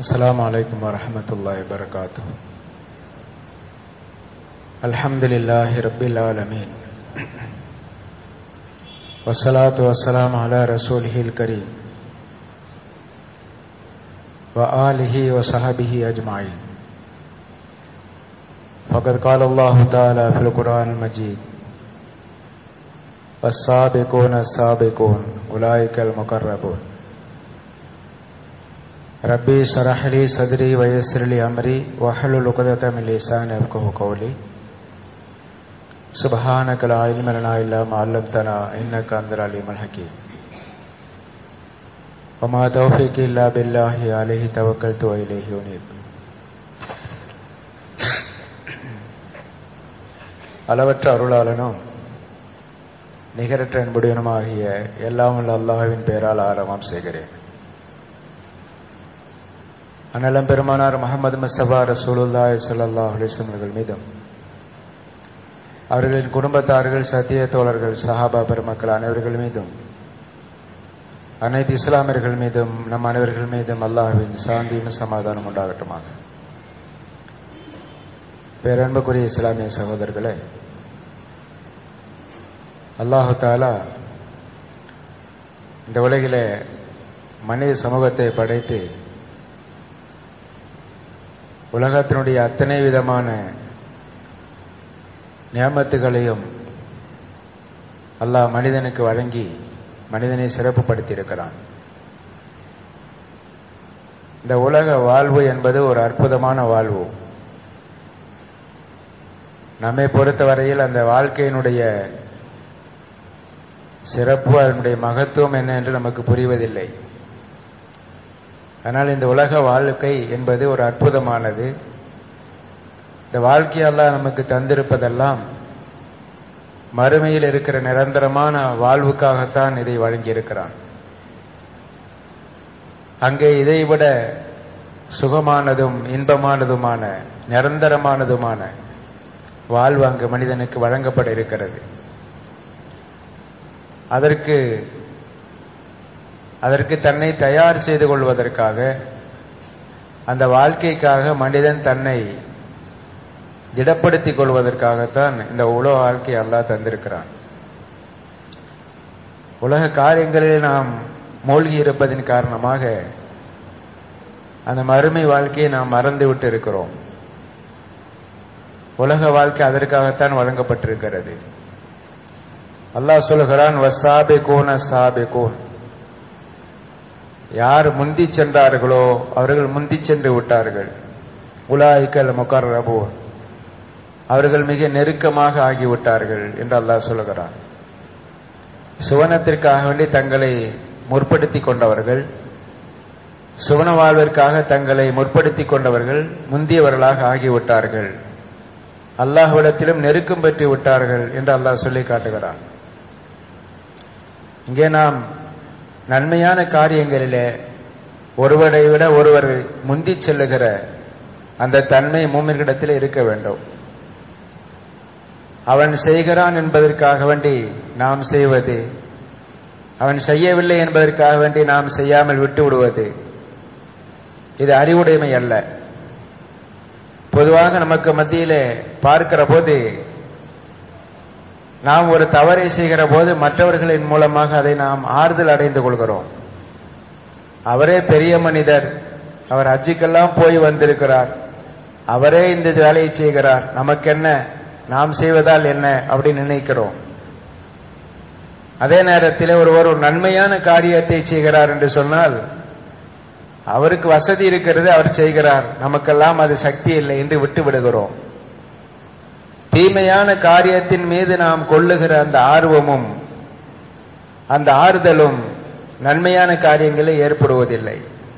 السلام عليكم ورحمة الله وبركاته الحمد لله رب العالمين والصلاة والسلام على رسوله الكريم وآله وصحبه أجمعين فقد قال الله تعالى في القرآن المجيد والسابقون السابقون أولئك المقربون ربي اشرح لي صدري ويسر لي أمري واحلل عقدة من لساني يفقهوا قولي سبحانك لا علم لنا إلا ما علمتنا إنك أنت العليم الحكيم وما توفيقي إلا بالله عليه توكلت وإليه أنيب அளவற்ற அருளாளனும் நிகரற்ற அன்புடையனுமாகிய எல்லாம் உள்ள அல்லாஹ்வின் பெயரால் ஆரம்பம் செய்கிறேன் அனலம் பெருமானார் முகமது முஸ்தபா ரசூலுல்லாஹி ஸல்லல்லாஹு அலைஹி வஸல்லம் அவர்கள் மீதும் அவர்களின் குடும்பத்தார்கள் சத்திய தோழர்கள் சஹாபா பெருமக்கள் அனைவர்கள் மீதும் அனைத்து இஸ்லாமியர்கள் மீதும் நம் அனைவர்கள் மீதும் அல்லாஹ்வின் சாந்தியும் சமாதானம் உண்டாகட்டுமாக பேரன்புக்குரிய இஸ்லாமிய சகோதரர்களே அல்லாஹு தாலா இந்த உலகிலே மனித சமூகத்தை படைத்து உலகத்தினுடைய அத்தனை விதமான நியமத்துகளையும் அல்லாஹ் மனிதனுக்கு வழங்கி மனிதனை சிறப்புப்படுத்தி இருக்கிறான் இந்த உலக வாழ்வு என்பது ஒரு அற்புதமான வாழ்வு நம்மை பொறுத்தவரையில் அந்த வாழ்க்கையினுடைய சிறப்பு அதனுடைய மகத்துவம் என்ன என்று நமக்கு புரிவதில்லை ஆனால் இந்த உலக வாழ்க்கை என்பது ஒரு அற்புதமானது இந்த வாழ்க்கையெல்லாம் நமக்கு தந்திருப்பதெல்லாம் மறுமையில் இருக்கிற நிரந்தரமான வாழ்வுக்காகத்தான் இதை வழங்கியிருக்கிறான் அங்கே இதைவிட சுகமானதும் இன்பமானதுமான நிரந்தரமானதுமான வாழ்வு அங்கு மனிதனுக்கு வழங்கப்பட இருக்கிறது அதற்கு அதற்கு தன்னை தயார் செய்து கொள்வதற்காக அந்த வாழ்க்கைக்காக மனிதன் தன்னை திடப்படுத்திக் கொள்வதற்காகத்தான் இந்த உலக வாழ்க்கை அல்லாஹ் தந்திருக்கிறான் உலக காரியங்களில் நாம் மூழ்கி இருப்பதின் காரணமாக அந்த மறுமை வாழ்க்கையை நாம் மறந்து விட்டு இருக்கிறோம் உலக வாழ்க்கை அதற்காகத்தான் வழங்கப்பட்டிருக்கிறது அல்லாஹ் சொல்லுகிறான் வசாபே கோன சாபே கோன் யார் முந்தி சென்றார்களோ அவர்கள் முந்தி சென்று விட்டார்கள் உலாய்க்கல் முகர்ரபோன் அவர்கள் மிக நெருக்கமாக ஆகிவிட்டார்கள் என்று அல்லாஹ் சொல்லுகிறான் சுவனத்திற்காக வேண்டி தங்களை முற்படுத்தி கொண்டவர்கள் சுவன வாழ்விற்காக தங்களை முற்படுத்தி கொண்டவர்கள் முந்தியவர்களாக ஆகிவிட்டார்கள் அல்லாஹ்விடத்திலும் நெருக்கம் பெற்று விட்டார்கள் என்று அல்லாஹ் சொல்லி காட்டுகிறான் இங்கே நாம் நன்மையான காரியங்களிலே ஒருவரை விட ஒருவர் முந்தி செல்லுகிற அந்த தன்மை மூமின்கிடத்தில் இருக்க வேண்டும் அவன் செய்கிறான் என்பதற்காக வேண்டி நாம் செய்வது அவன் செய்யவில்லை என்பதற்காக வேண்டி நாம் செய்யாமல் விட்டு விடுவது இது அறிவுடைமை அல்ல பொதுவாக நமக்கு மத்தியிலே பார்க்கிற போது நாம் ஒரு தவறை செய்கிற போது மற்றவர்களின் மூலமாக அதை நாம் ஆறுதல் அடைந்து கொள்கிறோம் அவரே பெரிய மனிதர் அவர் அஜிக்கெல்லாம் போய் வந்திருக்கிறார் அவரே இந்த வேலையை செய்கிறார் நமக்கு என்ன நாம் செய்வதால் என்ன அப்படின்னு நினைக்கிறோம் அதே நேரத்தில் ஒருவர் ஒரு நன்மையான காரியத்தை செய்கிறார் என்று சொன்னால் அவருக்கு வசதி இருக்கிறது அவர் செய்கிறார் நமக்கெல்லாம் அது சக்தி இல்லை என்று விட்டு விடுகிறோம் தீமையான காரியத்தின் மீது நாம் கொள்ளுகிற அந்த ஆர்வமும் அந்த ஆறுதலும் நன்மையான காரியங்களில் ஏற்படுவதில்லை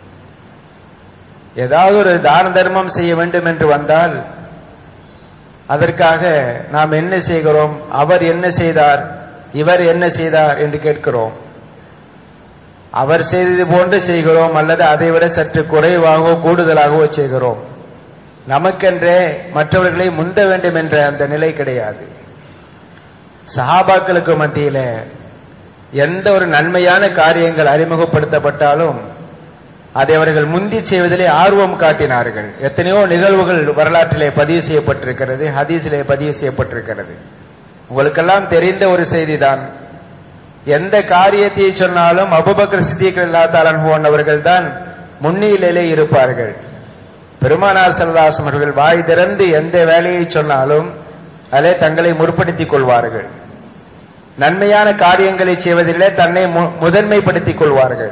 ஏதாவது ஒரு தான தர்மம் செய்ய வேண்டும் என்று வந்தால் அதற்காக நாம் என்ன செய்கிறோம் அவர் என்ன செய்தார் இவர் என்ன செய்தார் என்று கேட்கிறோம் அவர் செய்தது போன்று செய்கிறோம் அல்லது அதை விட சற்று குறைவாகவோ கூடுதலாகவோ செய்கிறோம் நமக்கென்றே மற்றவர்களை முந்த வேண்டும் என்ற அந்த நிலை கிடையாது சஹாபாக்களுக்கு மத்தியில எந்த ஒரு நன்மையான காரியங்கள் அறிமுகப்படுத்தப்பட்டாலும் அதை அவர்கள் முந்தி செய்வதிலே ஆர்வம் காட்டினார்கள் எத்தனையோ நிகழ்வுகள் வரலாற்றிலே பதிவு செய்யப்பட்டிருக்கிறது ஹதீஸிலே பதிவு செய்யப்பட்டிருக்கிறது உங்களுக்கெல்லாம் தெரிந்த ஒரு செய்திதான் எந்த காரியத்தை சொன்னாலும் அபுபக்கர் சித்திக் அல்லா தாலன் அவர்கள் தான் முன்னிலையிலே இருப்பார்கள் பெருமானார் செல்வாசம் அவர்கள் வாய் திறந்து எந்த வேலையை சொன்னாலும் அதிலே தங்களை முற்படுத்திக் கொள்வார்கள் நன்மையான காரியங்களை செய்வதிலே தன்னை முதன்மைப்படுத்திக் கொள்வார்கள்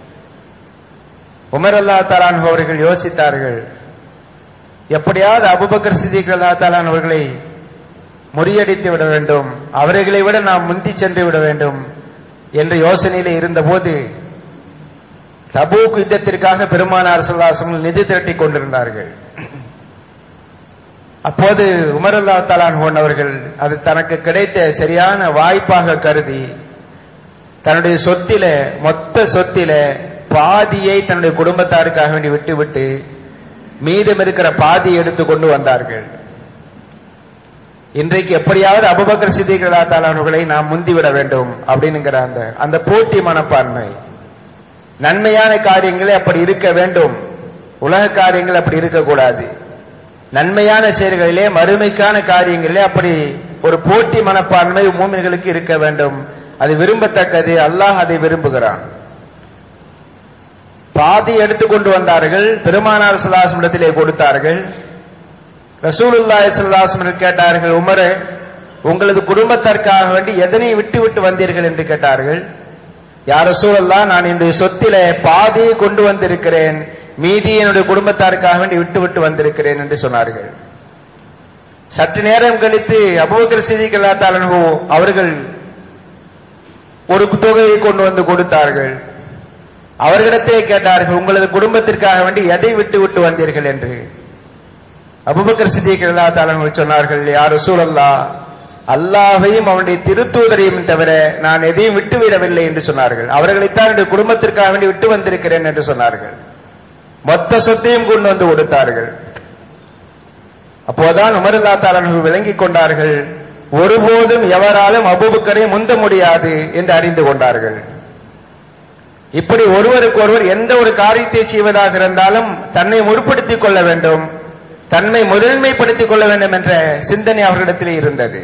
உமர் அல்லா தாலான் அவர்கள் யோசித்தார்கள் எப்படியாவது அபுபக்கர் சித்திக் அல்லா தாலான் அவர்களை முறியடித்து விட வேண்டும் அவர்களை விட நாம் முந்தி சென்று விட வேண்டும் என்ற யோசனையிலே இருந்தபோது தபூக் யுத்தத்திற்காக பெருமானார் சொல்லாசம் நிதி திரட்டிக் கொண்டிருந்தார்கள் அப்போது உமரல்லா தலான் ஹோன் அவர்கள் அது தனக்கு கிடைத்த சரியான வாய்ப்பாக கருதி தன்னுடைய சொத்தில மொத்த சொத்தில பாதியை தன்னுடைய குடும்பத்தாருக்காக வேண்டி விட்டுவிட்டு மீதம் இருக்கிற பாதியை எடுத்து கொண்டு வந்தார்கள் இன்றைக்கு எப்படியாவது அபுபக்கர் சித்திகளா தாலானவர்களை நாம் முந்திவிட வேண்டும் அப்படின்னுங்கிற அந்த அந்த போட்டி மனப்பான்மை நன்மையான காரியங்களே அப்படி இருக்க வேண்டும் உலக காரியங்கள் அப்படி இருக்கக்கூடாது நன்மையான செயல்களிலே மறுமைக்கான காரியங்களிலே அப்படி ஒரு போட்டி மனப்பான்மை மூமின்களுக்கு இருக்க வேண்டும் அது விரும்பத்தக்கது அல்லாஹ் அதை விரும்புகிறான் பாதி எடுத்துக்கொண்டு வந்தார்கள் பெருமானார் சுல்லாசம் இடத்திலே கொடுத்தார்கள் ரசூலுல்லாய் சுல்லாசம் கேட்டார்கள் உமரே உங்களது குடும்பத்திற்காக வேண்டி எதனை விட்டு விட்டு வந்தீர்கள் என்று கேட்டார்கள் யார் ரசூலல்லா நான் என்னுடைய சொத்தில பாதியை கொண்டு வந்திருக்கிறேன் மீதி என்னுடைய குடும்பத்தாருக்காக வேண்டி விட்டு விட்டு வந்திருக்கிறேன் என்று சொன்னார்கள் சற்று நேரம் கழித்து அபுபக்கர் சிதிகல்லா தாலனு அவர்கள் ஒரு தொகையை கொண்டு வந்து கொடுத்தார்கள் அவர்களிடத்தே கேட்டார்கள் உங்களது குடும்பத்திற்காக வேண்டி எதை விட்டு விட்டு வந்தீர்கள் என்று அபுபக்கர் சித்திகல்லா தாலன் சொன்னார்கள் யார் சூழல்லா அல்லாஹையும் அவனுடைய திருத்தூதரையும் தவிர நான் எதையும் விட்டுவிடவில்லை என்று சொன்னார்கள் அவர்களைத்தான் என்னுடைய குடும்பத்திற்காக வேண்டி விட்டு வந்திருக்கிறேன் என்று சொன்னார்கள் மொத்த சொத்தையும் கொண்டு வந்து கொடுத்தார்கள் அப்போதான் உமருல்லா தாலன் விளங்கிக் கொண்டார்கள் ஒருபோதும் எவராலும் அபுபக்கரை முந்த முடியாது என்று அறிந்து கொண்டார்கள் இப்படி ஒருவருக்கு ஒருவர் எந்த ஒரு காரியத்தை செய்வதாக இருந்தாலும் தன்னை முற்படுத்திக் கொள்ள வேண்டும் தன்னை முதன்மைப்படுத்திக் கொள்ள வேண்டும் என்ற சிந்தனை அவர்களிடத்தில் இருந்தது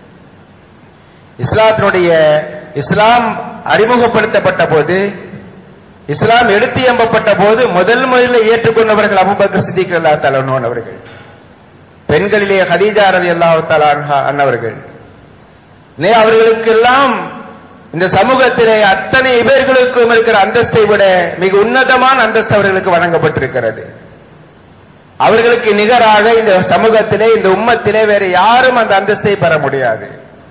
இஸ்லாத்தினுடைய இஸ்லாம் அறிமுகப்படுத்தப்பட்ட போது இஸ்லாம் எடுத்து எம்பப்பட்ட போது முதல் முதலில் ஏற்றுக்கொண்டவர்கள் அபுபக்கர் சித்திக் அல்லா தலான் அவர்கள் பெண்களிலே ஹதீஜா ரவி அல்லாஹ் அன்னவர்கள் நே அவர்களுக்கெல்லாம் இந்த சமூகத்திலே அத்தனை பேர்களுக்கும் இருக்கிற அந்தஸ்தை விட மிக உன்னதமான அந்தஸ்து அவர்களுக்கு வழங்கப்பட்டிருக்கிறது அவர்களுக்கு நிகராக இந்த சமூகத்திலே இந்த உம்மத்திலே வேற யாரும் அந்த அந்தஸ்தை பெற முடியாது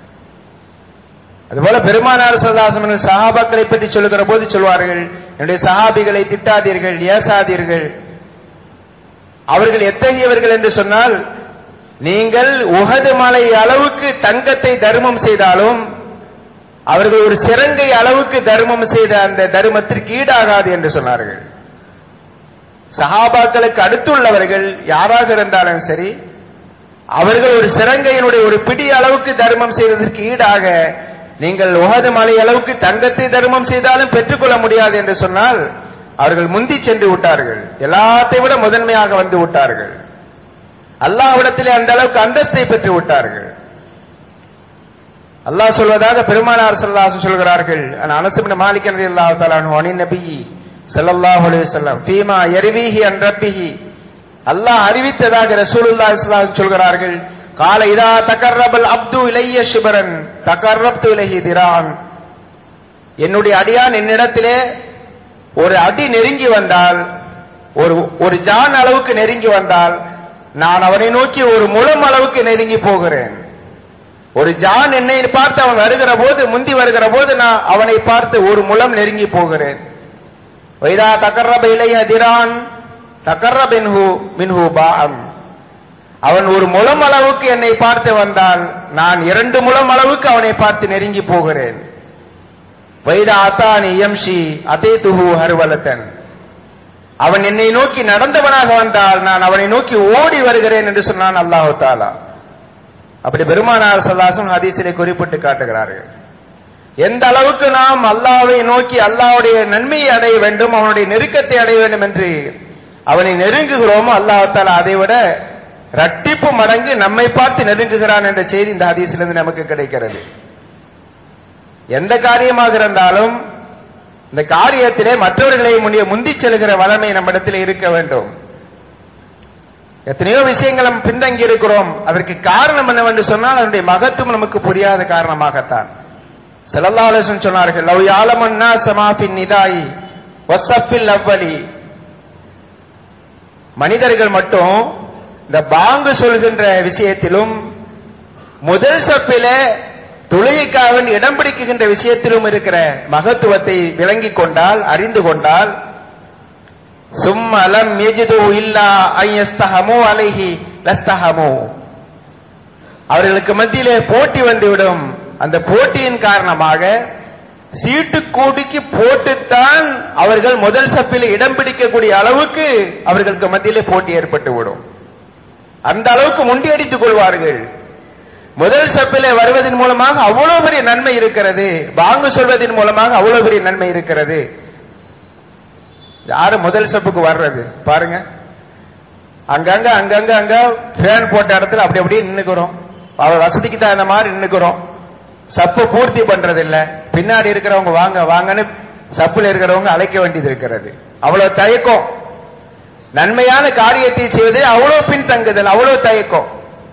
அதுபோல பெருமானார் சல்லாசமன் சஹாபாக்களை பற்றி சொல்லுகிற போது சொல்வார்கள் என்னுடைய சஹாபிகளை திட்டாதீர்கள் ஏசாதீர்கள் அவர்கள் எத்தகையவர்கள் என்று சொன்னால் நீங்கள் உகது மலை அளவுக்கு தங்கத்தை தர்மம் செய்தாலும் அவர்கள் ஒரு சிறங்கை அளவுக்கு தர்மம் செய்த அந்த தர்மத்திற்கு ஈடாகாது என்று சொன்னார்கள் சஹாபாக்களுக்கு அடுத்துள்ளவர்கள் யாராக இருந்தாலும் சரி அவர்கள் ஒரு சிறங்கையினுடைய ஒரு பிடி அளவுக்கு தர்மம் செய்வதற்கு ஈடாக நீங்கள் உகது மலை அளவுக்கு தங்கத்தை தர்மம் செய்தாலும் பெற்றுக்கொள்ள முடியாது என்று சொன்னால் அவர்கள் முந்தி சென்று விட்டார்கள் எல்லாத்தை விட முதன்மையாக வந்து விட்டார்கள் அல்லாஹ்விடத்திலே அந்த அளவுக்கு அந்தஸ்தை பெற்று விட்டார்கள் அல்லாஹ் சொல்வதாக பெருமானார் ஸல்லல்லாஹு சொல்கிறார்கள் அனஸ் இப்னு மாலிக் ரலியல்லாஹு தஆலா அன்ஹு அனின் நபி ஸல்லல்லாஹு அலைஹி வஸல்லம் ஃபீமா யர்வீஹி அன் ரப்பிஹி அல்லாஹ் அறிவித்ததாக ரசூலுல்லாஹி ஸல்லல்லாஹு அலைஹி சொல்கிறார்கள் கால இதா தகர்ரபல் அப்து இலைய ஷிபரன் தகர்ரப்து இலைஹி திரான் என்னுடைய அடியான் என்னிடத்திலே ஒரு அடி நெருங்கி வந்தால் ஒரு ஒரு ஜான் அளவுக்கு நெருங்கி வந்தால் நான் அவனை நோக்கி ஒரு முழம் அளவுக்கு நெருங்கி போகிறேன் ஒரு ஜான் என்னை பார்த்து அவன் வருகிற போது முந்தி வருகிற போது நான் அவனை பார்த்து ஒரு முழம் நெருங்கி போகிறேன் வைதா தக்கர்ரப இளைய திரான் தக்கர்ரபின்ஹு மின்ஹு பாம் அவன் ஒரு முழம் அளவுக்கு என்னை பார்த்து வந்தால் நான் இரண்டு முழம் அளவுக்கு அவனை பார்த்து நெருங்கி போகிறேன் வைதா அத்தானி எம்ஷி அதே துஹு ஹர்வலத்தன் அவன் என்னை நோக்கி நடந்தவனாக வந்தால் நான் அவனை நோக்கி ஓடி வருகிறேன் என்று சொன்னான் அல்லாஹு தாலா அப்படி பெருமானார் சல்லாசம் ஹதீஸிலே குறிப்பிட்டு காட்டுகிறார்கள் எந்த அளவுக்கு நாம் அல்லாவை நோக்கி அல்லாவுடைய நன்மையை அடைய வேண்டும் அவனுடைய நெருக்கத்தை அடைய வேண்டும் என்று அவனை நெருங்குகிறோமோ அல்லாஹால அதை விட ரட்டிப்பு மடங்கு நம்மை பார்த்து நெருங்குகிறான் என்ற செய்தி இந்த ஹதீஸிலிருந்து நமக்கு கிடைக்கிறது எந்த காரியமாக இருந்தாலும் இந்த காரியத்திலே மற்றவர்களை முன்னிய முந்தி செல்கிற வளமை நம்மிடத்தில் இருக்க வேண்டும் எத்தனையோ விஷயங்கள் நம்ம பின்தங்கி இருக்கிறோம் அதற்கு காரணம் என்னவென்று சொன்னால் அதனுடைய மகத்துவம் நமக்கு புரியாத காரணமாகத்தான் செல்லல்லா அலிசன் சொன்னார்கள் லவ் யாலமன்னா சமாஃபின் நிதாயி வசப்பில் அவ்வலி மனிதர்கள் மட்டும் இந்த பாங்கு சொல்கின்ற விஷயத்திலும் முதல் சப்பில தொழுகைக்காவன் இடம் பிடிக்குகின்ற விஷயத்திலும் இருக்கிற மகத்துவத்தை விளங்கிக் கொண்டால் அறிந்து கொண்டால் சும்மலம் எஜிது இல்லா ஐயஸ்தகமோ அலைஹி லஸ்தகமோ அவர்களுக்கு மத்தியிலே போட்டி வந்துவிடும் அந்த போட்டியின் காரணமாக சீட்டு கூடிக்கு போட்டுத்தான் அவர்கள் முதல் சப்பில் இடம் பிடிக்கக்கூடிய அளவுக்கு அவர்களுக்கு மத்தியிலே போட்டி ஏற்பட்டு விடும் அந்த அளவுக்கு முண்டியடித்துக் கொள்வார்கள் முதல் சப்பிலே வருவதன் மூலமாக அவ்வளவு பெரிய நன்மை இருக்கிறது பாங்கு சொல்வதன் மூலமாக அவ்வளவு பெரிய நன்மை இருக்கிறது யாரு முதல் சப்புக்கு வர்றது பாருங்க அங்கங்க அங்கங்க அங்க ஃபேன் போட்ட இடத்துல அப்படி அப்படியே நின்னுக்கிறோம் அவர் வசதிக்கு தகுந்த மாதிரி நின்னுக்கிறோம் சப்பு பூர்த்தி பண்றது இல்ல பின்னாடி இருக்கிறவங்க வாங்க வாங்கன்னு சப்புல இருக்கிறவங்க அழைக்க வேண்டியது இருக்கிறது அவ்வளவு தயக்கம் நன்மையான காரியத்தை செய்வது அவ்வளவு பின்தங்குதல் அவ்வளவு தயக்கம்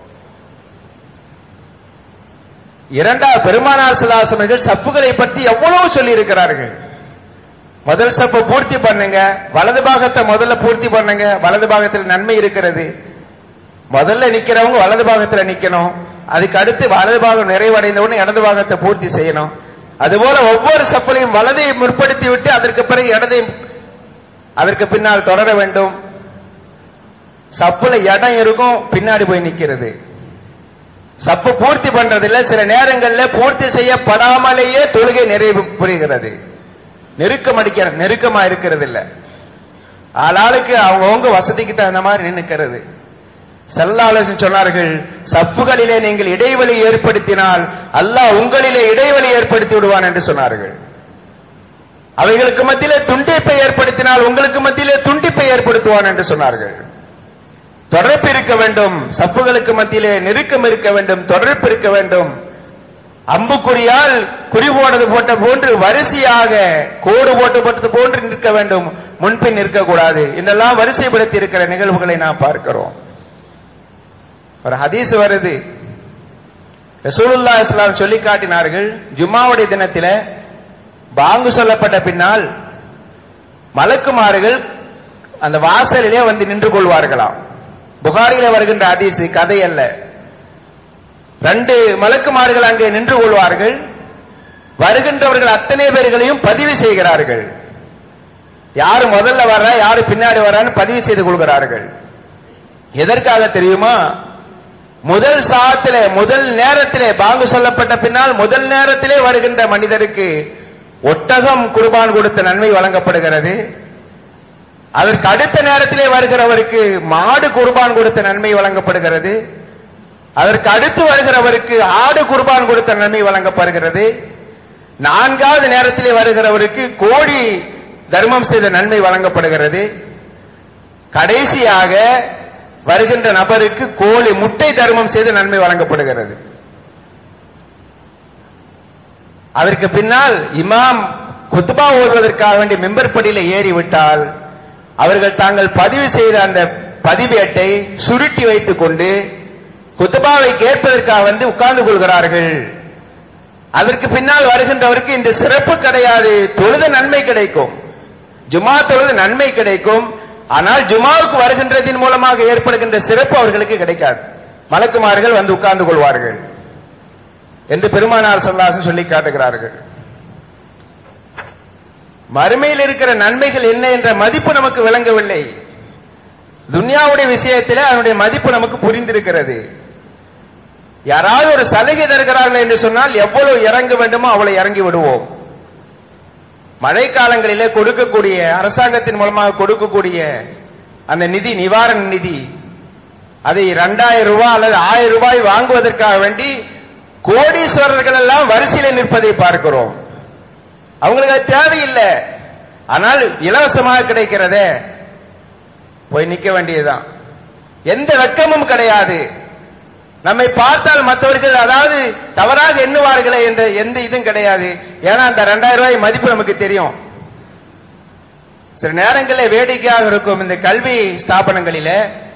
இரண்டாவது பெருமானார் சிலாசனர்கள் சப்புகளை பற்றி எவ்வளவு சொல்லி இருக்கிறார்கள் முதல் சப்பை பூர்த்தி பண்ணுங்க வலது பாகத்தை முதல்ல பூர்த்தி பண்ணுங்க வலது பாகத்தில் நன்மை இருக்கிறது முதல்ல நிக்கிறவங்க வலது பாகத்துல நிக்கணும் அதுக்கு அடுத்து வலது பாகம் நிறைவடைந்த உடனே இடது பாகத்தை பூர்த்தி செய்யணும் அதுபோல ஒவ்வொரு சப்பலையும் வலதை முற்படுத்தி விட்டு அதற்கு பிறகு இடதை அதற்கு பின்னால் தொடர வேண்டும் சப்புல இடம் இருக்கும் பின்னாடி போய் நிக்கிறது சப்பு பூர்த்தி பண்றதில்ல சில நேரங்கள்ல பூர்த்தி செய்யப்படாமலேயே தொழுகை நிறைவு புரிகிறது நெருக்கம் அடிக்கிற நெருக்கமா இருக்கிறது இல்ல ஆளாளுக்கு அவங்கவுங்க வசதிக்கு தகுந்த மாதிரி நின்னுக்கிறது செல்லாலசன் சொன்னார்கள் சப்புகளிலே நீங்கள் இடைவெளி ஏற்படுத்தினால் அல்லாஹ் உங்களிலே இடைவெளி ஏற்படுத்தி விடுவான் என்று சொன்னார்கள் அவைகளுக்கு மத்தியிலே துண்டிப்பை ஏற்படுத்தினால் உங்களுக்கு மத்தியிலே துண்டிப்பை ஏற்படுத்துவான் என்று சொன்னார்கள் தொடர்பு இருக்க வேண்டும் சப்புகளுக்கு மத்தியிலே நெருக்கம் இருக்க வேண்டும் தொடர்பு இருக்க வேண்டும் அம்புக்குறியால் குறி போனது போட்ட போன்று வரிசையாக கோடு போட்டு போட்டது போன்று நிற்க வேண்டும் முன்பின் நிற்கக்கூடாது இதெல்லாம் வரிசைப்படுத்தி இருக்கிற நிகழ்வுகளை நாம் பார்க்கிறோம் ஒரு ஹதீஸ் வருது ரசூலுல்லா இஸ்லாம் சொல்லி காட்டினார்கள் ஜும்மாவுடைய தினத்தில பாங்கு சொல்லப்பட்ட பின்னால் மலக்குமார்கள் அந்த வாசலிலே வந்து நின்று கொள்வார்களாம் புகாரில வருகின்ற ஹதீஸ் கதை அல்ல ரெண்டு மலக்குமார்கள் அங்கே நின்று கொள்வார்கள் வருகின்றவர்கள் அத்தனை பேர்களையும் பதிவு செய்கிறார்கள் யாரு முதல்ல வர்ற யாரு பின்னாடி வர்றான்னு பதிவு செய்து கொள்கிறார்கள் எதற்காக தெரியுமா முதல் சாத்திலே முதல் நேரத்திலே பாங்கு சொல்லப்பட்ட பின்னால் முதல் நேரத்திலே வருகின்ற மனிதருக்கு ஒட்டகம் குர்பான் கொடுத்த நன்மை வழங்கப்படுகிறது அதற்கு அடுத்த நேரத்திலே வருகிறவருக்கு மாடு குர்பான் கொடுத்த நன்மை வழங்கப்படுகிறது அதற்கு அடுத்து வருகிறவருக்கு ஆடு குர்பான் கொடுத்த நன்மை வழங்கப்படுகிறது நான்காவது நேரத்திலே வருகிறவருக்கு கோடி தர்மம் செய்த நன்மை வழங்கப்படுகிறது கடைசியாக வருகின்ற நபருக்கு கோழி முட்டை தர்மம் செய்து நன்மை வழங்கப்படுகிறது அதற்கு பின்னால் இமாம் குத்துபா ஓதுவதற்காக வேண்டிய மெம்பர் படியில ஏறிவிட்டால் அவர்கள் தாங்கள் பதிவு செய்த அந்த பதிவேட்டை சுருட்டி வைத்துக் கொண்டு குத்துபாவை கேட்பதற்காக வந்து உட்கார்ந்து கொள்கிறார்கள் அதற்கு பின்னால் வருகின்றவருக்கு இந்த சிறப்பு கிடையாது தொழுத நன்மை கிடைக்கும் ஜுமா தொழுது நன்மை கிடைக்கும் ஆனால் ஜுமாவுக்கு வருகின்றதின் மூலமாக ஏற்படுகின்ற சிறப்பு அவர்களுக்கு கிடைக்காது மலக்குமார்கள் வந்து உட்கார்ந்து கொள்வார்கள் என்று பெருமானார் சல்லாசன் சொல்லி காட்டுகிறார்கள் மறுமையில் இருக்கிற நன்மைகள் என்ன என்ற மதிப்பு நமக்கு விளங்கவில்லை துன்யாவுடைய விஷயத்தில் அதனுடைய மதிப்பு நமக்கு புரிந்திருக்கிறது யாராவது ஒரு சலுகை தருகிறார்கள் என்று சொன்னால் எவ்வளவு இறங்க வேண்டுமோ அவ்வளவு இறங்கி விடுவோம் மழை காலங்களிலே கொடுக்கக்கூடிய அரசாங்கத்தின் மூலமாக கொடுக்கக்கூடிய அந்த நிதி நிவாரண நிதி அதை இரண்டாயிரம் ரூபாய் அல்லது ஆயிரம் ரூபாய் வாங்குவதற்காக வேண்டி கோடீஸ்வரர்கள் எல்லாம் வரிசையில் நிற்பதை பார்க்கிறோம் அவங்களுக்கு அது தேவையில்லை ஆனால் இலவசமாக கிடைக்கிறதே போய் நிக்க வேண்டியதுதான் எந்த வெட்கமும் கிடையாது நம்மை பார்த்தால் மற்றவர்கள் அதாவது தவறாக எண்ணுவார்களே என்ற எந்த இதுவும் கிடையாது ஏன்னா அந்த ரெண்டாயிரம் ரூபாய் மதிப்பு நமக்கு தெரியும் சில நேரங்களில் வேடிக்கையாக இருக்கும் இந்த கல்வி ஸ்தாபனங்களிலே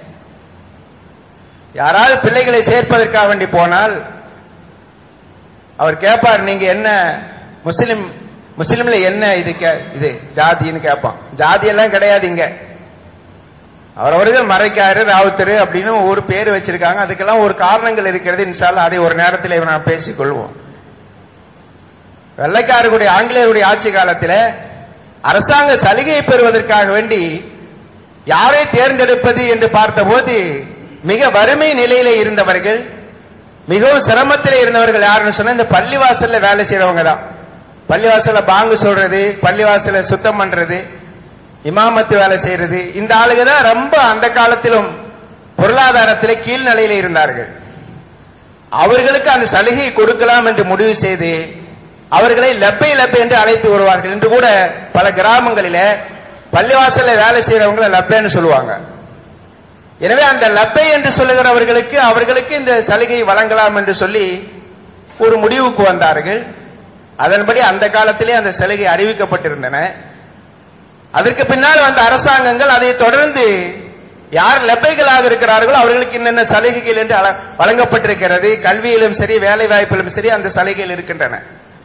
யாராவது பிள்ளைகளை சேர்ப்பதற்காக வேண்டி போனால் அவர் கேட்பார் நீங்க என்ன முஸ்லிம் முஸ்லிம்ல என்ன இது கே- இது ஜாதின்னு கேட்பான் ஜாதி எல்லாம் கிடையாது இங்க அவரவர்கள் மறைக்காரு ராவுத்தரு அப்படின்னு ஒரு பேர் வச்சிருக்காங்க அதுக்கெல்லாம் ஒரு காரணங்கள் இருக்கிறது இன்ஷால்லா அதை ஒரு நேரத்தில் நாம் பேசிக் கொள்வோம் வெள்ளைக்காரர்களுடைய ஆங்கிலேயருடைய ஆட்சி காலத்தில் அரசாங்க சலுகையை பெறுவதற்காக வேண்டி யாரை தேர்ந்தெடுப்பது என்று பார்த்தபோது மிக வறுமை நிலையில இருந்தவர்கள் மிகவும் சிரமத்தில் இருந்தவர்கள் யாருன்னு சொன்னா இந்த பள்ளிவாசல்ல வேலை செய்யறவங்க தான் பள்ளிவாசல்ல பாங்கு சொல்றது பள்ளிவாசல்ல சுத்தம் பண்றது இமாமத்து வேலை செய்யறது இந்த ஆளுங்க தான் ரொம்ப அந்த காலத்திலும் பொருளாதாரத்தில் கீழ்நிலையில இருந்தார்கள் அவர்களுக்கு அந்த சலுகை கொடுக்கலாம் என்று முடிவு செய்து அவர்களை லப்பை லப்பை என்று அழைத்து வருவார்கள் என்று கூட பல கிராமங்களில பள்ளிவாசல்ல வேலை செய்யறவங்களை லப்பைன்னு சொல்லுவாங்க எனவே அந்த லப்பை என்று சொல்லுகிறவர்களுக்கு அவர்களுக்கு இந்த சலுகை வழங்கலாம் என்று சொல்லி ஒரு முடிவுக்கு வந்தார்கள் அதன்படி அந்த காலத்திலே அந்த சலுகை அறிவிக்கப்பட்டிருந்தன அதற்கு பின்னால் வந்த அரசாங்கங்கள் அதை தொடர்ந்து யார் லெப்பைகளாக இருக்கிறார்களோ அவர்களுக்கு என்னென்ன சலுகைகள் என்று அள- வழங்கப்பட்டிருக்கிறது கல்வியிலும் சரி வேலை வாய்ப்பிலும் சரி அந்த சலுகைகள் இருக்கின்றன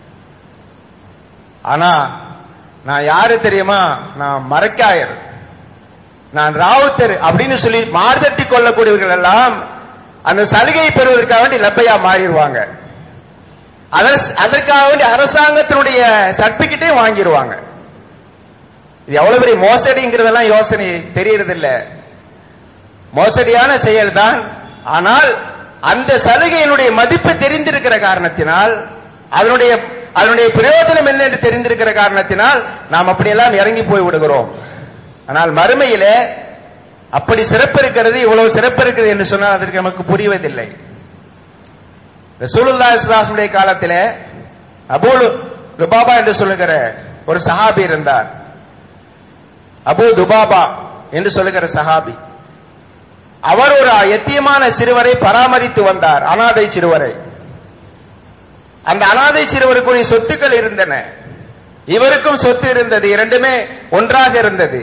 ஆனா நான் யாரு தெரியுமா நான் மரக்காயர் நான் ராவுத்தர் அப்படின்னு சொல்லி மார்தட்டி கொள்ளக்கூடியவர்கள் எல்லாம் அந்த சலுகையை பெறுவதற்காக வேண்டி லப்பையா மாறிடுவாங்க அதற்கு- அதற்காக வேண்டி அரசாங்கத்தினுடைய சர்டிபிகேட்டே வாங்கிடுவாங்க இது எவ்வளவு பெரிய மோசடிங்கிறதெல்லாம் யோசனை தெரியறதில்ல மோசடியான செயல்தான் ஆனால் அந்த சலுகையினுடைய மதிப்பு தெரிந்திருக்கிற காரணத்தினால் அதனுடைய அதனுடைய பிரயோஜனம் என்ன என்று தெரிந்திருக்கிற காரணத்தினால் நாம் அப்படியெல்லாம் இறங்கி போய் விடுகிறோம் ஆனால் மறுமையிலே அப்படி சிறப்பு இருக்கிறது இவ்வளவு சிறப்பு இருக்குது என்று சொன்னால் அதற்கு நமக்கு புரிவதில்லை ரசூலுல்லாஹி ஸல்லல்லாஹு அலைஹி காலத்திலே அபூ லுபாபா என்று சொல்லுகிற ஒரு சஹாபி இருந்தார் அபூ துபாபா என்று சொல்லுகிற சஹாபி அவர் ஒரு எத்தியமான சிறுவரை பராமரித்து வந்தார் அனாதை சிறுவரை அந்த அனாதை சிறுவருக்குரிய சொத்துக்கள் இருந்தன இவருக்கும் சொத்து இருந்தது இரண்டுமே ஒன்றாக இருந்தது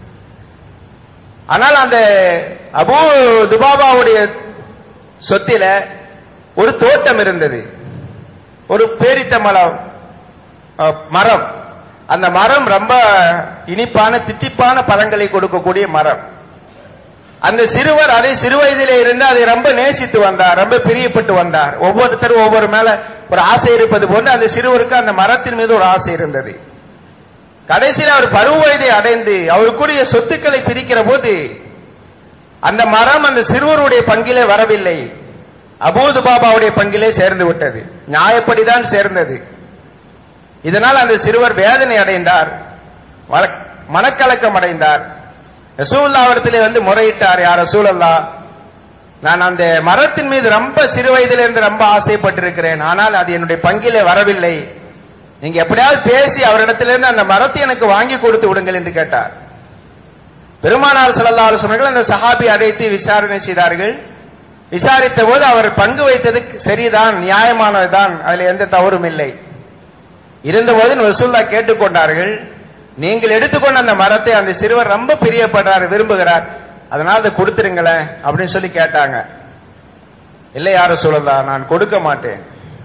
ஆனால் அந்த அபூ துபாபாவுடைய சொத்தில ஒரு தோட்டம் இருந்தது ஒரு பேரித்த மரம் அஹ், மரம் அந்த மரம் ரொம்ப இனிப்பான தித்திப்பான பழங்களை கொடுக்கக்கூடிய மரம் அந்த சிறுவர் அதை சிறு வயதிலே இருந்து அதை ரொம்ப நேசித்து வந்தார் ரொம்ப பிரியப்பட்டு வந்தார் ஒவ்வொருத்தரும் ஒவ்வொரு மேல ஒரு ஆசை இருப்பது போன்று அந்த சிறுவருக்கு அந்த மரத்தின் மீது ஒரு ஆசை இருந்தது கடைசியில் அவர் பருவ வயதை அடைந்து அவருக்குரிய சொத்துக்களை பிரிக்கிற போது அந்த மரம் அந்த சிறுவருடைய பங்கிலே வரவில்லை அபூது பாபாவுடைய பங்கிலே சேர்ந்து விட்டது நியாயப்படிதான் சேர்ந்தது இதனால் அந்த சிறுவர் வேதனை அடைந்தார் மன- மனக்கலக்கம் அடைந்தார் ரசூல்லா இடத்திலே வந்து முறையிட்டார் யார் ரசூலல்லா நான் அந்த மரத்தின் மீது ரொம்ப சிறு வயதிலிருந்து ரொம்ப ஆசைப்பட்டிருக்கிறேன் ஆனால் அது என்னுடைய பங்கிலே வரவில்லை நீங்க எப்படியாவது பேசி அவரிடத்திலிருந்து அந்த மரத்தை எனக்கு வாங்கி கொடுத்து விடுங்கள் என்று கேட்டார் பெருமானார் ஸல்லல்லாஹு அலைஹி வஸல்லம் அந்த சஹாபி அழைத்து விசாரணை செய்தார்கள் விசாரித்த போது அவர் பங்கு வைத்தது சரிதான் நியாயமானதுதான் அதில் எந்த தவறும் இல்லை இருந்தபோது ரசூல்லா கேட்டுக்கொண்டார்கள் நீங்கள் எடுத்துக்கொண்ட அந்த மரத்தை அந்த சிறுவர் ரொம்ப பிரியப்படுறார் விரும்புகிறார் அதனால அதை கொடுத்துருங்களேன் அப்படின்னு சொல்லி கேட்டாங்க இல்லை யார சொல்லலாம் நான் கொடுக்க மாட்டேன்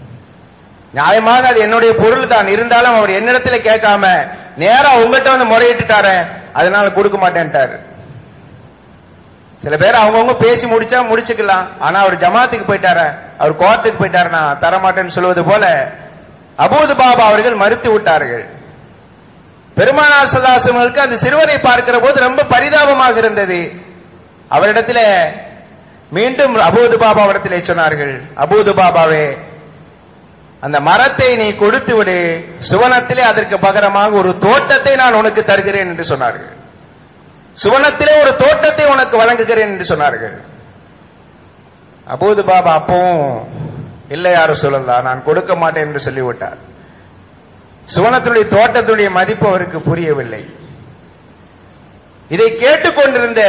நியாயமாக அது என்னுடைய பொருள் தான் இருந்தாலும் அவர் என்னிடத்துல கேட்காம நேரா உங்ககிட்ட வந்து முறையிட்டுட்டாரே அதனால கொடுக்க மாட்டேன்ட்டாரு சில பேர் அவங்கவுங்க பேசி முடிச்சா முடிச்சுக்கலாம் ஆனா அவர் ஜமாத்துக்கு போயிட்டார அவர் கோர்ட்டுக்கு போயிட்டாரு நான் தரமாட்டேன்னு சொல்வது போல அபூது பாபா அவர்கள் மறுத்து விட்டார்கள் பெருமானார் சல்லாசங்களுக்கு அந்த சிறுவனை பார்க்கிற போது ரொம்ப பரிதாபமாக இருந்தது அவரிடத்துல மீண்டும் அபூது பாபா இடத்திலே சொன்னார்கள் அபூது பாபாவே அந்த மரத்தை நீ கொடுத்து விடு சுவனத்திலே அதற்கு பகரமாக ஒரு தோட்டத்தை நான் உனக்கு தருகிறேன் என்று சொன்னார்கள் சுவனத்திலே ஒரு தோட்டத்தை உனக்கு வழங்குகிறேன் என்று சொன்னார்கள் அபூது பாபா அப்பவும் இல்லை யாரும் சொல்லலாம் நான் கொடுக்க மாட்டேன் என்று சொல்லிவிட்டார் சுவனத்துடைய தோட்டத்துடைய மதிப்பு அவருக்கு புரியவில்லை இதை கேட்டுக்கொண்டிருந்த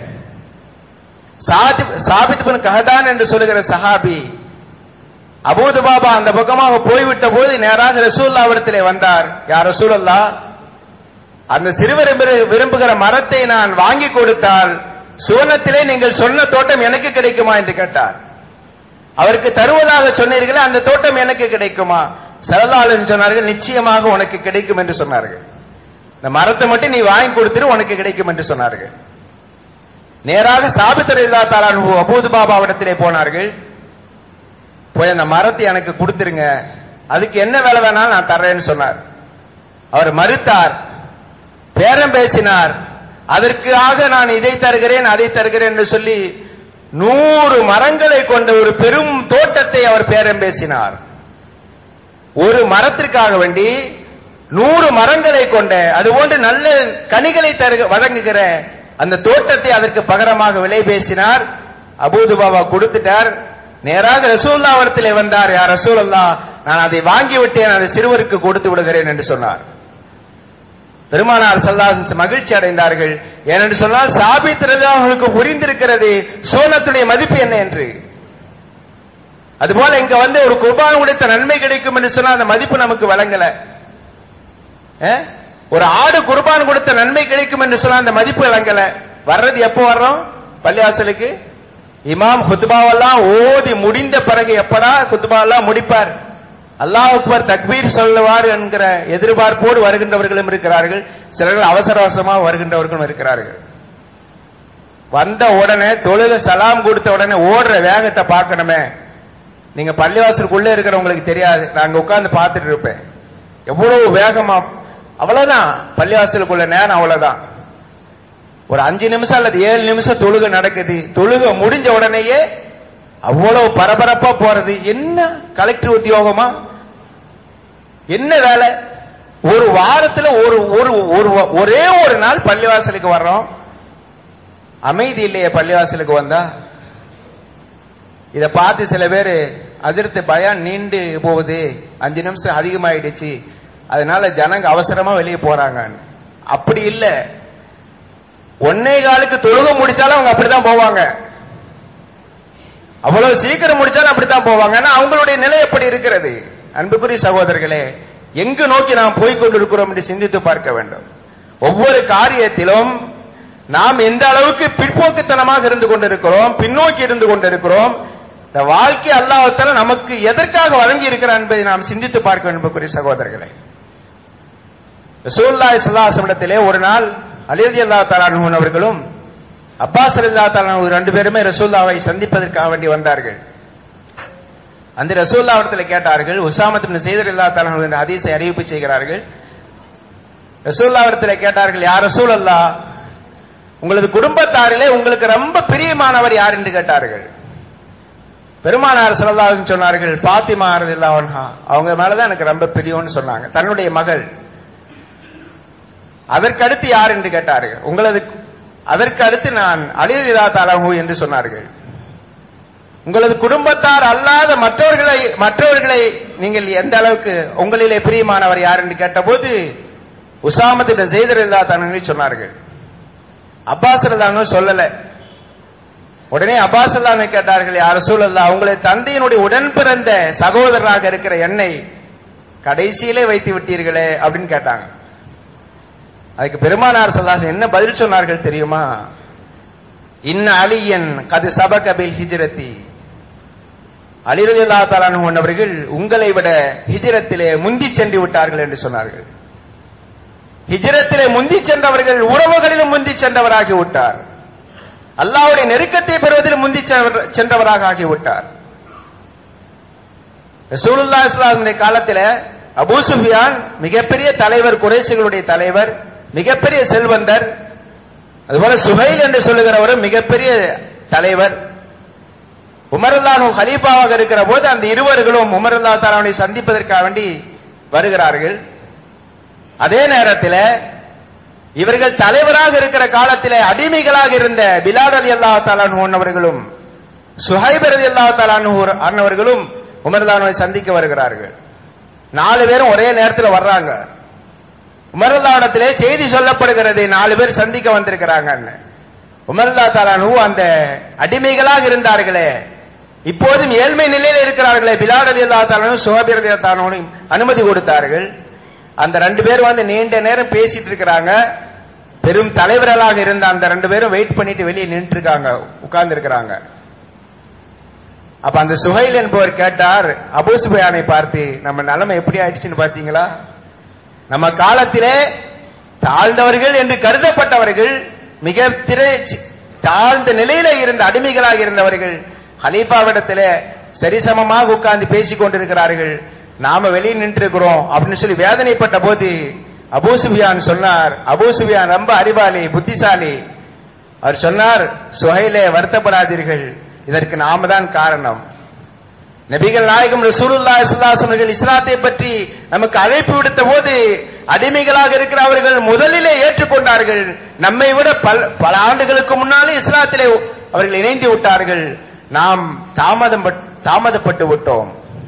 சாபித் பின் கஹதான் என்று சொல்லுகிற சஹாபி அபூது பாபா அந்த பக்கமாக போய்விட்ட போது நேராக ரசூல்லா இடத்திலே வந்தார் யார் ரசூலல்லா அந்த சிறுவர் விரும்புகிற மரத்தை நான் வாங்கி கொடுத்தால் சுவனத்திலே நீங்கள் சொன்ன தோட்டம் எனக்கு கிடைக்குமா என்று கேட்டார் அவருக்கு தருவதாக சொன்னீர்களே அந்த தோட்டம் எனக்கு கிடைக்குமா சரதாலன் சொன்னார்கள் நிச்சயமாக உனக்கு கிடைக்கும் என்று சொன்னார்கள் இந்த மரத்தை மட்டும் நீ வாங்கி கொடுத்துரு உனக்கு கிடைக்கும் என்று சொன்னார்கள் நேராக சாபித்தர் இல்லா தாலான் அபூது பாபாவிடத்திலே போனார்கள் போய் அந்த மரத்தை எனக்கு கொடுத்துருங்க அதுக்கு என்ன வேலை வேணாலும் நான் தர்றேன்னு சொன்னார் அவர் மறுத்தார் பேரம் பேசினார் அதற்காக நான் இதை தருகிறேன் அதை தருகிறேன் என்று சொல்லி நூறு மரங்களை கொண்ட ஒரு பெரும் தோட்டத்தை அவர் பேரம் பேசினார் ஒரு மரத்திற்காக வேண்டி நூறு மரங்களை கொண்ட அதுபோன்று நல்ல கனிகளை தரு வழங்குகிற அந்த தோட்டத்தை அதற்கு பகரமாக விலை பேசினார் அபூது பாபா கொடுத்துட்டார் நேராக ரசூல்லா வரத்திலே வந்தார் யார் ரசூல்லா நான் அதை வாங்கி விட்டேன் அதை சிறுவருக்கு கொடுத்து விடுகிறேன் என்று சொன்னார் பெருமானார் சல்லாஸ் மகிழ்ச்சி அடைந்தார்கள் ஏனென்று சொன்னால் சாபித் அவர்களுக்கு புரிந்திருக்கிறது சோனத்துடைய மதிப்பு என்ன என்று அதுபோல இங்க வந்து ஒரு குர்பான் உடைத்த நன்மை கிடைக்கும் என்று சொன்னால் அந்த மதிப்பு நமக்கு வழங்கல ஒரு ஆடு குர்பான் கொடுத்த நன்மை கிடைக்கும் என்று சொன்னால் அந்த மதிப்பு வழங்கல வர்றது எப்போ வர்றோம் பள்ளிவாசலுக்கு இமாம் குத்துபாவெல்லாம் ஓதி முடிந்த பிறகு எப்படா குத்துபாவெல்லாம் முடிப்பார் அல்லாஹ் அக்பர் தக்பீர் சொல்லுவார் என்கிற எதிர்பார்ப்போடு வருகின்றவர்களும் இருக்கிறார்கள் சிலர்கள் அவசர அவசரமாக வருகின்றவர்களும் இருக்கிறார்கள் வந்த உடனே தொழுக சலாம் கொடுத்த உடனே ஓடுற வேகத்தை பார்க்கணுமே நீங்க பள்ளிவாசலுக்குள்ள இருக்கிறவங்களுக்கு தெரியாது நாங்க உட்கார்ந்து பார்த்துட்டு இருப்பேன் எவ்வளவு வேகமா அவ்வளவுதான் பள்ளிவாசலுக்குள்ள நேரம் அவ்வளவுதான் ஒரு அஞ்சு நிமிஷம் அல்லது ஏழு நிமிஷம் தொழுக நடக்குது தொழுக முடிஞ்ச உடனேயே அவ்வளவு பரபரப்பா போறது என்ன கலெக்டர் உத்தியோகமா என்ன வேலை ஒரு வாரத்துல ஒரு ஒரு ஒரு ஒரே ஒரு நாள் பள்ளிவாசலுக்கு வர்றோம் அமைதி இல்லையே பள்ளிவாசலுக்கு வந்தா இத பார்த்து சில பேர் அஜிரத்து பயம் நீண்டு போகுது அஞ்சு நிமிஷம் அதிகமாயிடுச்சு அதனால ஜனங்க அவசரமா வெளியே போறாங்க அப்படி இல்ல ஒன்னே காலுக்கு தொழுக முடிச்சாலும் அவங்க அப்படித்தான் போவாங்க அவ்வளவு சீக்கிரம் முடிச்சாலும் அப்படித்தான் போவாங்க ஆனா அவங்களுடைய நிலை எப்படி இருக்கிறது அன்புக்குரிய சகோதரர்களே எங்கு நோக்கி நாம் போய்கொண்டிருக்கிறோம் என்று சிந்தித்து பார்க்க வேண்டும் ஒவ்வொரு காரியத்திலும் நாம் எந்த அளவுக்கு பிற்போக்குத்தனமாக இருந்து கொண்டிருக்கிறோம் பின்னோக்கி இருந்து கொண்டிருக்கிறோம் இந்த வாழ்க்கை அல்லாஹத்தால நமக்கு எதற்காக வழங்கி இருக்கிறார் என்பதை நாம் சிந்தித்து பார்க்க வேண்டும் அன்புக்குரிய சகோதரர்களே ரசூல்லாய் சல்லாசமிடத்திலே ஒரு நாள் அலிரதி அல்லா தலான் அவர்களும் அப்பாஸ் அல்லா தலான் ரெண்டு பேருமே ரசூல்லாவை சந்திப்பதற்காக வேண்டி வந்தார்கள் அந்த ரசூல்லா இடத்துல கேட்டார்கள் உசாமத்தின் செய்தர் இல்லா தலான் ஹதீஸை அறிவிப்பு செய்கிறார்கள் ரசூல்லா இடத்துல கேட்டார்கள் யார் ரசூல் அல்லா உங்களது குடும்பத்தாரிலே உங்களுக்கு ரொம்ப பிரியமானவர் யார் என்று கேட்டார்கள் பெருமானார் சல்லல்லாஹு சொன்னார்கள் பாத்திமா ரலியல்லாஹு அவங்க மேலதான் எனக்கு ரொம்ப பிரியம்னு சொன்னாங்க தன்னுடைய மகள் அதற்கடுத்து யார் என்று கேட்டார்கள் உங்களது அதற்கு அடுத்து நான் அலிரா தலஹு என்று சொன்னார்கள் உங்களது குடும்பத்தார் அல்லாத மற்றவர்களை மற்றவர்களை நீங்கள் எந்த அளவுக்கு உங்களிலே பிரியமானவர் யார் என்று கேட்டபோது உசாமத்து செய்தர் இல்லா தனங்களை சொன்னார்கள் அப்பாஸ் ரல்லான்னு சொல்லல உடனே அப்பாஸ் அல்லான்னு கேட்டார்கள் யார் சூழல்ல அவங்களை தந்தையினுடைய உடன் பிறந்த சகோதரராக இருக்கிற என்னை கடைசியிலே வைத்து விட்டீர்களே அப்படின்னு கேட்டாங்க அதுக்கு பெருமானார் சொல்லாசன் என்ன பதில் சொன்னார்கள் தெரியுமா இன்ன அலியன் கது சபகபில் ஹிஜ்ரத்தி அலிரதில்லா தாலானு அவர்கள் உங்களை விட ஹிஜரத்திலே முந்தி சென்று விட்டார்கள் என்று சொன்னார்கள் ஹிஜரத்திலே முந்தி சென்றவர்கள் உறவுகளிலும் முந்தி சென்றவராகி விட்டார் அல்லாவுடைய நெருக்கத்தை பெறுவதில் முந்தி சென்றவராக ஆகிவிட்டார் ரசூலுல்லா இஸ்லாமுடைய காலத்தில் அபூ சுஃபியான் மிகப்பெரிய தலைவர் குறைசிகளுடைய தலைவர் மிகப்பெரிய செல்வந்தர் அதுபோல சுஹைல் என்று சொல்லுகிறவரும் மிகப்பெரிய தலைவர் உமருல்லானு ஹலீஃபாவாக இருக்கிற போது அந்த இருவர்களும் உமருல்லா தாலாவை சந்திப்பதற்காக வேண்டி வருகிறார்கள் அதே நேரத்தில் இவர்கள் தலைவராக இருக்கிற காலத்தில் அடிமைகளாக இருந்த பிலால் அலி அல்லா தாலான் அவர்களும் சுஹைப் அலி அல்லா தாலான் அன்னவர்களும் உமர்லானோவை சந்திக்க வருகிறார்கள் நாலு பேரும் ஒரே நேரத்தில் வர்றாங்க உமர்லானத்திலே செய்தி சொல்லப்படுகிறது நாலு பேர் சந்திக்க வந்திருக்கிறாங்கன்னு உமர்லா தாலானு அந்த அடிமைகளாக இருந்தார்களே இப்போதும் ஏழ்மை நிலையில் இருக்கிறார்களே பிலால் அலி அல்லா தாலானும் சுஹபி அலி தாலானும் அனுமதி கொடுத்தார்கள் அந்த ரெண்டு பேரும் வந்து நீண்ட நேரம் பேசிட்டு இருக்கிறாங்க பெரும் தலைவர்களாக இருந்த அந்த ரெண்டு பேரும் வெயிட் பண்ணிட்டு வெளியே நின்று இருக்காங்க உட்கார்ந்து இருக்கிறாங்க அப்ப அந்த சுஹைல் என்பவர் கேட்டார் அபூ சுபயானை பார்த்து நம்ம நிலைமை எப்படி ஆயிடுச்சுன்னு பார்த்தீங்களா நம்ம காலத்திலே தாழ்ந்தவர்கள் என்று கருதப்பட்டவர்கள் மிக திரை தாழ்ந்த நிலையில இருந்த அடிமைகளாக இருந்தவர்கள் ஹலீஃபாவிடத்திலே சரிசமமாக உட்கார்ந்து பேசிக் கொண்டிருக்கிறார்கள் நாம வெளியே நின்றுக்கிறோம் அப்படின்னு சொல்லி வேதனைப்பட்ட போது அபூசுபியான் சொன்னார் அபூசுபியான் ரொம்ப அறிவாளி புத்திசாலி அவர் சொன்னார் சுஹைலே வருத்தப்படாதீர்கள் இதற்கு நாம தான் காரணம் நபிகள் நாயகம் ரசூலுல்லா அவர்கள் இஸ்லாத்தை பற்றி நமக்கு அழைப்பு விடுத்த போது அடிமைகளாக இருக்கிற அவர்கள் முதலிலே ஏற்றுக்கொண்டார்கள் நம்மை விட பல பல ஆண்டுகளுக்கு முன்னாலே இஸ்லாத்திலே அவர்கள் இணைந்து விட்டார்கள் நாம் தாமதம் தாமதப்பட்டு விட்டோம்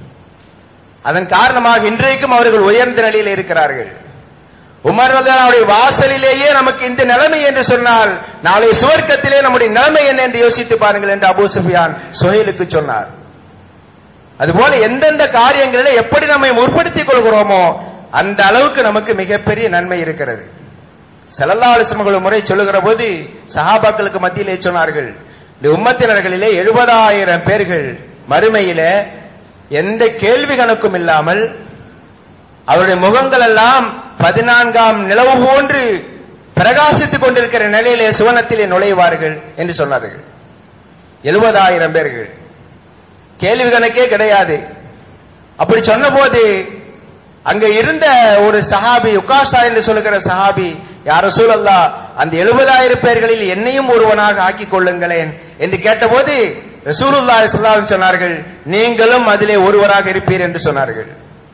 அதன் காரணமாக இன்றைக்கும் அவர்கள் உயர்ந்த நிலையில் இருக்கிறார்கள் உமர் ரதாவுடைய வாசலிலேயே நமக்கு இந்த நிலைமை என்று சொன்னால் நாளை சுவர்க்கத்திலே நம்முடைய நிலைமை என்ன என்று யோசித்து பாருங்கள் என்று அபூ சுஃபியான் சுஹைலுக்கு சொன்னார் அதுபோல எந்தெந்த காரியங்களிலே எப்படி நம்மை முற்படுத்திக் கொள்கிறோமோ அந்த அளவுக்கு நமக்கு மிகப்பெரிய நன்மை இருக்கிறது செலல்லாலிசமகள் முறை சொல்லுகிற போது சஹாபாக்களுக்கு மத்தியிலே சொன்னார்கள் இந்த உம்மத்தினர்களிலே எழுபதாயிரம் பேர்கள் மறுமையில எந்த கேள்வி கணக்கும் இல்லாமல் அவருடைய முகங்கள் எல்லாம் பதினான்காம் நிலவு போன்று பிரகாசித்துக் கொண்டிருக்கிற நிலையிலே சுவனத்திலே நுழைவார்கள் என்று சொன்னார்கள் எழுபதாயிரம் பேர்கள் கேள்வி கணக்கே கிடையாது அப்படி சொன்னபோது அங்க இருந்த ஒரு சஹாபி உகாஷா என்று சொல்லுகிற சஹாபி யார சூழல்லா அந்த எழுபதாயிரம் பேர்களில் என்னையும் ஒருவனாக ஆக்கிக் கொள்ளுங்களேன் என்று கேட்டபோது ரசூலுல்லா இஸ்லாம் சொன்னார்கள் நீங்களும் அதிலே ஒருவராக இருப்பீர் என்று சொன்னார்கள்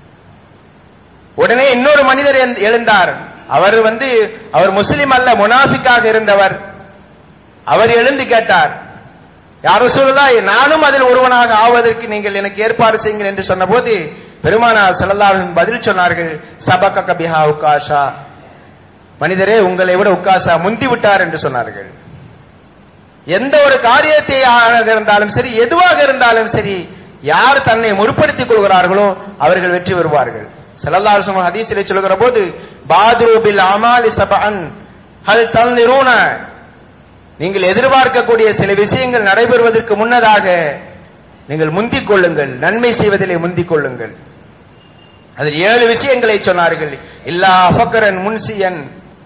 உடனே இன்னொரு மனிதர் எழுந்தார் அவர் வந்து அவர் முஸ்லிம் அல்ல முனாஃபிக்காக இருந்தவர் அவர் எழுந்து கேட்டார் யார சொல்லலா நானும் அதில் ஒருவனாக ஆவதற்கு நீங்கள் எனக்கு ஏற்பாடு செய்யுங்கள் என்று சொன்னபோது பெருமானார் செல்லல்லாவின் பதில் சொன்னார்கள் சபக கபிஹா உக்காஷா மனிதரே உங்களை விட உக்காசா முந்தி விட்டார் என்று சொன்னார்கள் எந்த ஒரு காரியத்தை இருந்தாலும் சரி எதுவாக இருந்தாலும் சரி யார் தன்னை முற்படுத்திக் கொள்கிறார்களோ அவர்கள் வெற்றி பெறுவார்கள் செல்லல்லாசம் ஹதீஸிலே சொல்லுகிற போது பாதுரூபில் அமாலி சபன் ஹல் தல் நிறுவன நீங்கள் எதிர்பார்க்கக்கூடிய சில விஷயங்கள் நடைபெறுவதற்கு முன்னதாக நீங்கள் முந்திக் கொள்ளுங்கள் நன்மை செய்வதிலே முந்திக் கொள்ளுங்கள் அதில் ஏழு விஷயங்களை சொன்னார்கள் இல்லா அஃபக்கரன் முன்சியன்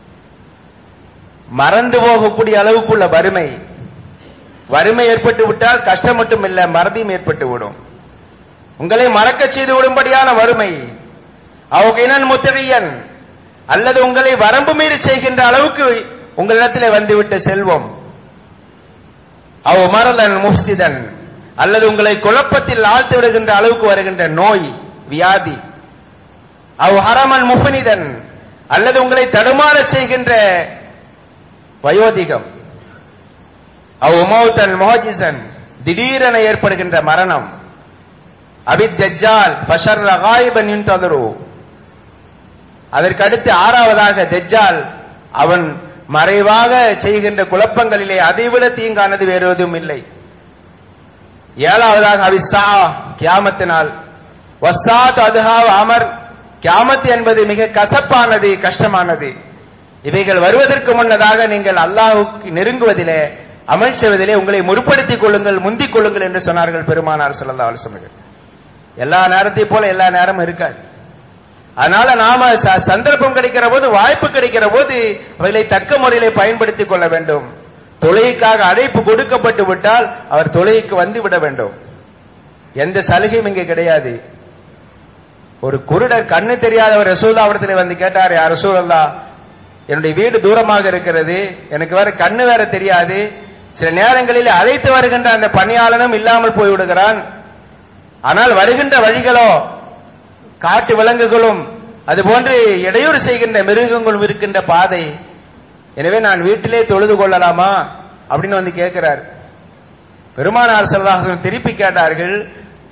மறந்து போகக்கூடிய அளவுக்குள்ள வறுமை வறுமை ஏற்பட்டு விட்டால் கஷ்டம் மட்டும் இல்ல மறதியும் ஏற்பட்டு விடும் உங்களை மறக்க செய்து விடும்படியான வறுமை அவகினன் முத்தகையன் அல்லது உங்களை வரம்பு மீறி செய்கின்ற அளவுக்கு உங்களிடத்திலே வந்துவிட்ட செல்வம் அவ் மரதன் முஃப்சிதன் அல்லது உங்களை குழப்பத்தில் ஆழ்த்து விடுகின்ற அளவுக்கு வருகின்ற நோய் வியாதி அவ் ஹரமன் முஃபனிதன் அல்லது உங்களை தடுமாற செய்கின்ற வயோதிகம் அவ் உமௌத்தன் மோஜிசன் திடீரென ஏற்படுகின்ற மரணம் அபித் தஜ்ஜால் ஃபஷர் ரகாயிபன் யுன்ததரு அதற்கடுத்து ஆறாவதாக தெஜ்ஜால் அவன் மறைவாக செய்கின்ற குழப்பங்களிலே அதைவிட தீங்கானது வேறு எதுவும் இல்லை ஏழாவதாக அவிசா கியாமத்தினால் வஸ்தாத் அதுஹாவ் அமர் கியாமத் என்பது மிக கசப்பானது கஷ்டமானது இவைகள் வருவதற்கு முன்னதாக நீங்கள் அல்லாஹுக்கு நெருங்குவதிலே அமல் செய்வதிலே உங்களை முற்படுத்திக் கொள்ளுங்கள் முந்திக் கொள்ளுங்கள் என்று சொன்னார்கள் பெருமானார் ஸல்லல்லாஹு அலைஹி வஸல்லம் எல்லா நேரத்தையும் போல எல்லா நேரமும் இருக்காது அதனால நாம ச- சந்தர்ப்பம் கிடைக்கிற போது வாய்ப்பு கிடைக்கிற போது அவைகளை தக்க முறையிலே பயன்படுத்திக் கொள்ள வேண்டும் தொழுகைக்காக அழைப்பு கொடுக்கப்பட்டு விட்டால் அவர் தொழுகைக்கு வந்து விட வேண்டும் எந்த சலுகையும் இங்கே கிடையாது ஒரு குருடர் கண்ணு தெரியாதவர் ரசூல்லாவிடத்தில் வந்து கேட்டார் யார் ரசூலல்லா என்னுடைய வீடு தூரமாக இருக்கிறது எனக்கு வேற கண்ணு வேற தெரியாது சில நேரங்களில் அழைத்து வருகின்ற அந்த பணியாளனும் இல்லாமல் போய்விடுகிறான் ஆனால் வருகின்ற வழிகளோ காட்டு விலங்குகளும் அதுபோன்று இடையூறு செய்கின்ற மிருகங்களும் இருக்கின்ற பாதை எனவே நான் வீட்டிலே தொழுது கொள்ளலாமா அப்படின்னு வந்து கேட்கிறார் பெருமானார் செல்வாசன் திருப்பி கேட்டார்கள்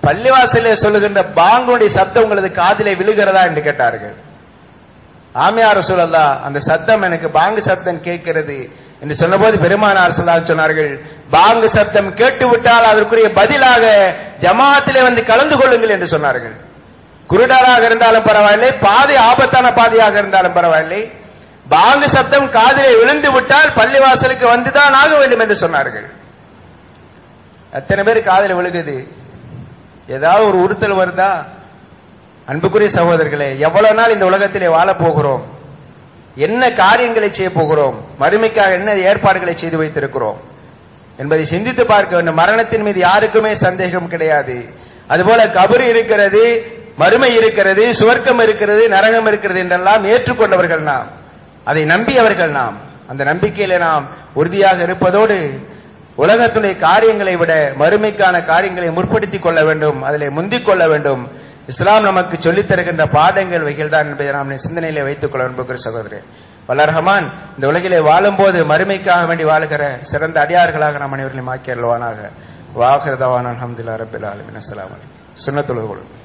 பள்ளிவாசலே சொல்லுகின்ற பாங்குடைய சத்தம் உங்களது காதிலே விழுகிறதா என்று கேட்டார்கள் ஆமியார் சொல்லல்லா அந்த சத்தம் எனக்கு பாங்கு சத்தம் கேட்கிறது என்று சொன்னபோது பெருமானார் சொல்லால் சொன்னார்கள் பாங்கு சத்தம் கேட்டுவிட்டால் அதற்குரிய பதிலாக ஜமாத்திலே வந்து கலந்து கொள்ளுங்கள் என்று சொன்னார்கள் குருடராக இருந்தாலும் பரவாயில்லை பாதை ஆபத்தான பாதையாக இருந்தாலும் பரவாயில்லை பாங்கு சப்தம் காதிலே விழுந்து விட்டால் பள்ளிவாசலுக்கு வந்துதான் ஆக வேண்டும் என்று சொன்னார்கள் அத்தனை பேர் காதில் விழுகுது ஏதாவது ஒரு உறுத்தல் வருதா அன்புக்குரிய சகோதரர்களே எவ்வளவு நாள் இந்த உலகத்திலே வாழப் போகிறோம் என்ன காரியங்களை செய்ய போகிறோம் மறுமைக்காக என்ன ஏற்பாடுகளை செய்து வைத்திருக்கிறோம் என்பதை சிந்தித்து பார்க்க வேண்டும் மரணத்தின் மீது யாருக்குமே சந்தேகம் கிடையாது அதுபோல கபரு இருக்கிறது மறுமை இருக்கிறது சுவர்க்கம் இருக்கிறது நரகம் இருக்கிறது என்றெல்லாம் ஏற்றுக்கொண்டவர்கள் நாம் அதை நம்பியவர்கள் நாம் அந்த நம்பிக்கையில நாம் உறுதியாக இருப்பதோடு உலகத்துடைய காரியங்களை விட மறுமைக்கான காரியங்களை முற்படுத்திக் கொள்ள வேண்டும் அதிலே முந்திக் கொள்ள வேண்டும் இஸ்லாம் நமக்கு சொல்லித் தருகின்ற பாடங்கள் வைகள் தான் என்பதை நாம் சிந்தனையிலே வைத்துக் கொள்ள அன்புக்குரிய சகோதரர் வல்லரஹமான் இந்த உலகிலே வாழும்போது மறுமைக்காக வேண்டி வாழுகிற சிறந்த அடியார்களாக நாம் அனைவர்களையும் ஆக்கி அல்வானாக வாகிருதவான் அலமதுல்லா ரபில் ஆலமின் அஸ்லாம் சுண்ணத்துலகொள்ளும்